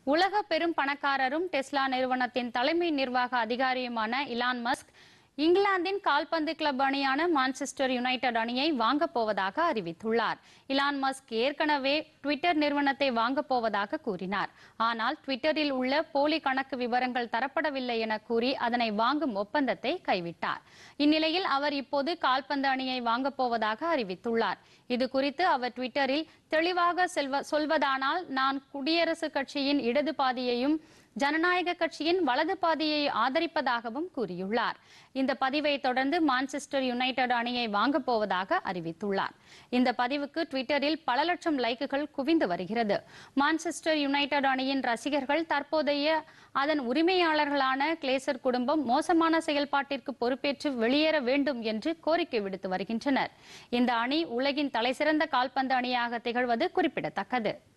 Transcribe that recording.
உலக பெரும் பணக்காரரும் டெஸ்லா நிறுவனத்தின் தலைமை நிர்வாக அதிகாரியுமான இலான் மஸ்க் இங்கிலாந்தின் கால்பந்து கிளப் அணியான மான்செஸ்டர் யுனைடெட் அணியை வாங்கப் போவதாக அறிவித்துள்ளார் இலான் மஸ்க் ஏற்கனவே ட்விட்டர் நிறுவனத்தை வாங்கப் போவதாக கூறினார் ஆனால் ட்விட்டரில் உள்ள போலி கணக்கு விவரங்கள் தரப்படவில்லை என கூறி அதனை வாங்கும் ஒப்பந்தத்தை கைவிட்டார் இந்நிலையில் அவர் இப்போது கால்பந்து அணியை வாங்கப் போவதாக அறிவித்துள்ளார் இது குறித்து அவர் ட்விட்டரில் தெளிவாக செல்வ சொல்வதானால் நான் குடியரசுக் கட்சியின் இடது பாதியையும் ஜனநாயக கட்சியின் வலது பாதியை ஆதரிப்பதாகவும் கூறியுள்ளார் இந்த பதிவை தொடர்ந்து மான்செஸ்டர் யுனைடெட் அணியை வாங்கப் போவதாக அறிவித்துள்ளார் இந்த பதிவுக்கு ட்விட்டரில் பல லட்சம் லைக்குகள் குவிந்து வருகிறது மான்செஸ்டர் யுனைடெட் அணியின் ரசிகர்கள் தற்போதைய அதன் உரிமையாளர்களான கிளேசர் குடும்பம் மோசமான செயல்பாட்டிற்கு பொறுப்பேற்று வெளியேற வேண்டும் என்று கோரிக்கை விடுத்து வருகின்றனர் இந்த அணி உலகின் தலைசிறந்த கால்பந்து அணியாக திகழ்வது குறிப்பிடத்தக்கது